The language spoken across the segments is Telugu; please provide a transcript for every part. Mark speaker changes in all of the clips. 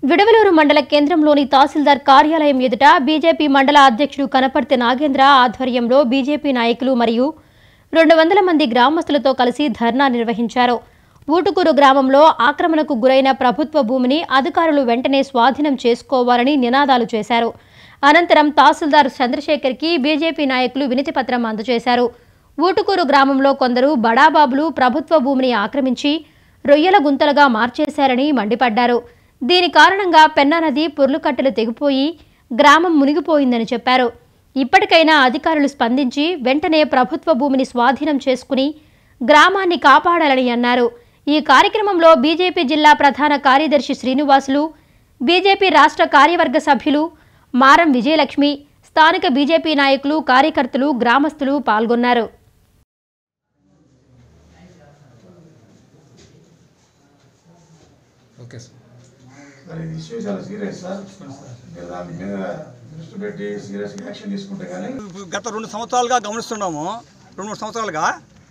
Speaker 1: విడవలూరు మండల కేంద్రంలోని తహసీల్దార్ కార్యాలయం ఎదుట బీజేపీ మండల అధ్యక్షుడు కనపర్తి నాగేంద్ర ఆధ్వర్యంలో బీజేపీ నాయకులు మరియు రెండు వందల మంది గ్రామస్తులతో కలిసి ధర్నా నిర్వహించారు ఊటుకూరు గ్రామంలో ఆక్రమణకు గురైన ప్రభుత్వ భూమిని అధికారులు వెంటనే స్వాధీనం చేసుకోవాలని నినాదాలు చేశారు అనంతరం తహసీల్దార్ చంద్రశేఖర్కి బీజేపీ నాయకులు వినతిపత్రం అందజేశారు ఊటుకూరు గ్రామంలో కొందరు బడాబాబులు ప్రభుత్వ భూమిని ఆక్రమించి రొయ్యల గుంతలుగా మార్చేశారని మండిపడ్డారు దీని కారణంగా పెన్నా నది పొర్లుకట్టెలు తెగిపోయి గ్రామం మునిగిపోయిందని చెప్పారు ఇప్పటికైనా అధికారులు స్పందించి వెంటనే ప్రభుత్వ భూమిని స్వాధీనం చేసుకుని గ్రామాన్ని కాపాడాలని అన్నారు ఈ కార్యక్రమంలో బీజేపీ జిల్లా ప్రధాన కార్యదర్శి శ్రీనివాసులు బీజేపీ రాష్ట్ర కార్యవర్గ సభ్యులు మారం విజయలక్ష్మి స్థానిక బీజేపీ నాయకులు కార్యకర్తలు గ్రామస్తులు పాల్గొన్నారు
Speaker 2: ఓకే సార్
Speaker 3: సార్ ఇది ఇష్యూ చాలా సీరియస్ సార్ మీరు దాని మీద దృష్టి పెట్టి సీరియస్ యాక్షన్ తీసుకుంటే కానీ
Speaker 4: గత రెండు సంవత్సరాలుగా గమనిస్తున్నాము రెండు మూడు సంవత్సరాలుగా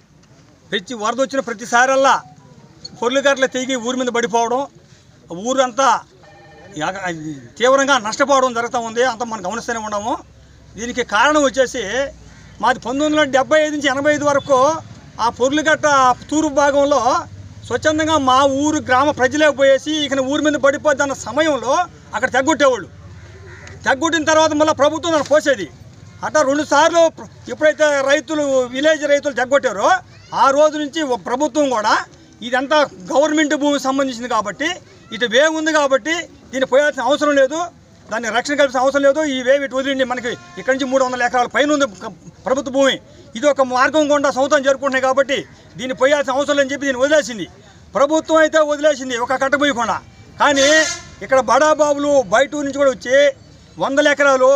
Speaker 4: ప్రతి వరద వచ్చిన ప్రతిసారల్లా పొర్లుగట్ల తెగి ఊరి మీద పడిపోవడం ఊరంతా యాగ- అది తీవ్రంగా నష్టపోవడం జరుగుతూ ఉంది అంత మనం గమనిస్తూనే ఉన్నాము దీనికి కారణం వచ్చేసి మాది పంతొమ్మిది వందల డెబ్బై ఐదు నుంచి ఎనభై ఐదు వరకు ఆ పొర్లుగట్ట తూర్పు భాగంలో స్వచ్ఛందంగా మా ఊరు గ్రామ ప్రజలే పోయేసి ఇక ఊరి మీద పడిపోద్ది అన్న సమయంలో అక్కడ తెగొట్టేవాళ్ళు తగ్గుట్టిన తర్వాత మళ్ళీ ప్రభుత్వం దాన్ని పోసేది అట్లా రెండు సార్లు ప్ర- ఎప్పుడైతే రైతులు విలేజ్ రైతులు తగ్గొట్టారో ఆ రోజు నుంచి ఒక ప్రభుత్వం కూడా ఇదంతా గవర్నమెంట్ భూమికి సంబంధించింది కాబట్టి ఇటు వే ఉంది కాబట్టి దీన్ని పోయాల్సిన అవసరం లేదు దాన్ని రక్షణ కల్పించిన అవసరం లేదు ఈ వే ఇటు వదిలిండి మనకి ఇక్కడి నుంచి మూడు వందల ఎకరాల పైన ఉంది క- ప్రభుత్వ భూమి ఇది ఒక మార్గం గుండా సంవత్సరం జరుపుకుంటున్నాయి కాబట్టి దీన్ని పోయాల్సిన అవసరం లేదని చెప్పి దీన్ని వదిలేసింది ప్రభుత్వం అయితే వదిలేసింది ఒక కట్ట పోయకుండా కానీ ఇక్కడ బడాబాబులు బయట ఊరు నుంచి కూడా వచ్చి వందల ఎకరాలు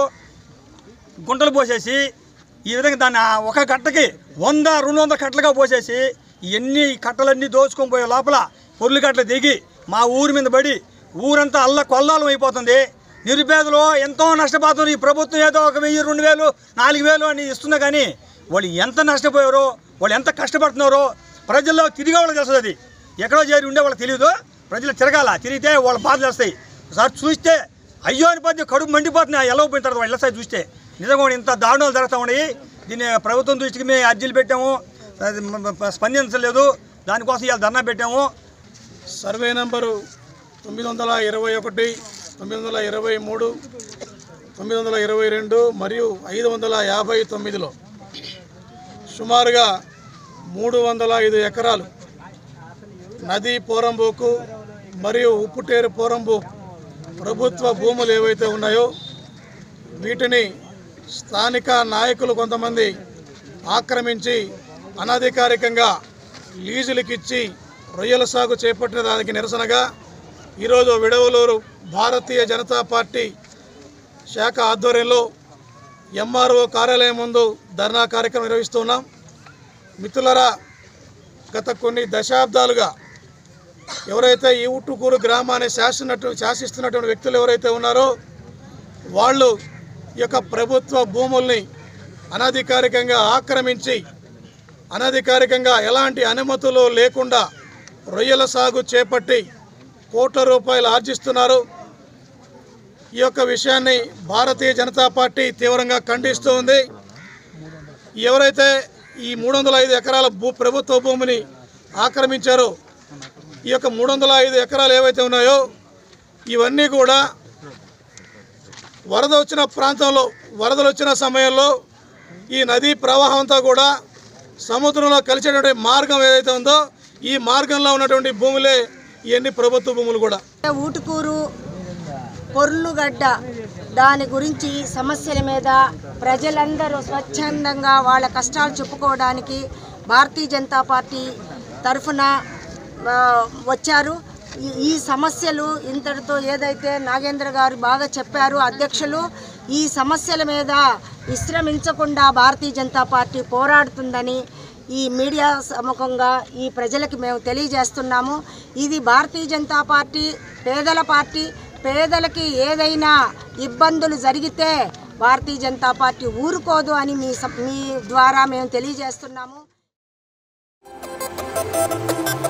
Speaker 4: గుంటలు పోసేసి ఈ విధంగా దాన్ని ఆ ఒక కట్టకి వంద రెండు వందల కట్టలుగా పోసేసి ఎన్ని కట్టలన్నీ దోచుకొని పోయే లోపల పొర్లు కట్టలు దిగి మా ఊరి మీద పడి ఊరంతా అల్ల కొల్లాలం అయిపోతుంది నిరుపేదలు ఎంతో నష్టపోతుంది ఈ ప్రభుత్వం ఏదో ఒక వెయ్యి రెండు వేలు నాలుగు వేలు అని ఇస్తుంది కానీ వాళ్ళు ఎంత నష్టపోయారో వాళ్ళు ఎంత కష్టపడుతున్నారో ప్రజల్లో తిరిగే వాళ్ళకి తెలుస్తుంది అది ఎక్కడో చేరి ఉండే వాళ్ళకి తెలియదు ప్రజలు తిరగాల తిరిగితే వాళ్ళ బాధలు వస్తాయి ఒకసారి చూస్తే అయ్యో అనిపోతే కడుపు మండిపోతుంది ఎలా పోయిన తర్వాత వాళ్ళ సైడ్ చూస్తే నిజంగా కూడా ఇంత దారుణాలు జరుగుతూ ఉన్నాయి దీన్ని ప్రభుత్వం దృష్టికి మేము అర్జీలు పెట్టాము అది మ- మ- స్పందించలేదు దానికోసం ఇవాళ ధర్నా పెట్టాము
Speaker 3: సర్వే నంబరు తొమ్మిది వందల ఇరవై ఒకటి తొమ్మిది వందల ఇరవై మూడు తొమ్మిది వందల ఇరవై రెండు మరియు ఐదు వందల యాభై తొమ్మిదిలో సుమారుగా మూడు వందల ఐదు ఎకరాలు నది పోరంబోకు మరియు ఉప్పుటేరు పోరంబు ప్రభుత్వ భూములు ఏవైతే ఉన్నాయో వీటిని స్థానిక నాయకులు కొంతమంది ఆక్రమించి అనధికారికంగా లీజులకిచ్చి రొయ్యల సాగు చేపట్టిన దానికి నిరసనగా ఈరోజు విడవలూరు భారతీయ జనతా పార్టీ శాఖ ఆధ్వర్యంలో ఎంఆర్ఓ కార్యాలయం ముందు ధర్నా కార్యక్రమం నిర్వహిస్తున్నాం మిత్రులరా గత కొన్ని దశాబ్దాలుగా ఎవరైతే ఈ ఉట్టుకూరు గ్రామాన్ని శాసినట్టు శాసిస్తున్నటువంటి వ్యక్తులు ఎవరైతే ఉన్నారో వాళ్ళు ఈ యొక్క ప్రభుత్వ భూముల్ని అనధికారికంగా ఆక్రమించి అనధికారికంగా ఎలాంటి అనుమతులు లేకుండా రొయ్యల సాగు చేపట్టి కోట్ల రూపాయలు ఆర్జిస్తున్నారు ఈ యొక్క విషయాన్ని భారతీయ జనతా పార్టీ తీవ్రంగా ఖండిస్తూ ఉంది ఎవరైతే ఈ మూడు వందల ఐదు ఎకరాల భూ ప్రభుత్వ భూమిని ఆక్రమించారో ఈ యొక్క మూడు వందల ఐదు ఎకరాలు ఏవైతే ఉన్నాయో ఇవన్నీ కూడా వరద వచ్చిన ప్రాంతంలో వరదలు వచ్చిన సమయంలో ఈ నదీ ప్రవాహం అంతా కూడా సముద్రంలో కలిసేటువంటి మార్గం ఏదైతే ఉందో ఈ మార్గంలో ఉన్నటువంటి భూములే ఇవన్నీ ప్రభుత్వ భూములు కూడా
Speaker 5: ఊటుకూరు పొర్లుగడ్డ దాని గురించి సమస్యల మీద ప్రజలందరూ స్వచ్ఛందంగా వాళ్ళ కష్టాలు చెప్పుకోవడానికి భారతీయ జనతా పార్టీ తరఫున ఆ, వచ్చారు ఈ- ఈ సమస్యలు ఇంతటితో ఏదైతే నాగేంద్ర గారు బాగా చెప్పారు అధ్యక్షులు ఈ సమస్యల మీద విశ్రమించకుండా భారతీయ జనతా పార్టీ పోరాడుతుందని ఈ మీడియా సముఖంగా ఈ ప్రజలకి మేము తెలియజేస్తున్నాము ఇది భారతీయ జనతా పార్టీ పేదల పార్టీ పేదలకి ఏదైనా ఇబ్బందులు జరిగితే భారతీయ జనతా పార్టీ ఊరుకోదు అని మీ స- మీ ద్వారా మేము తెలియజేస్తున్నాము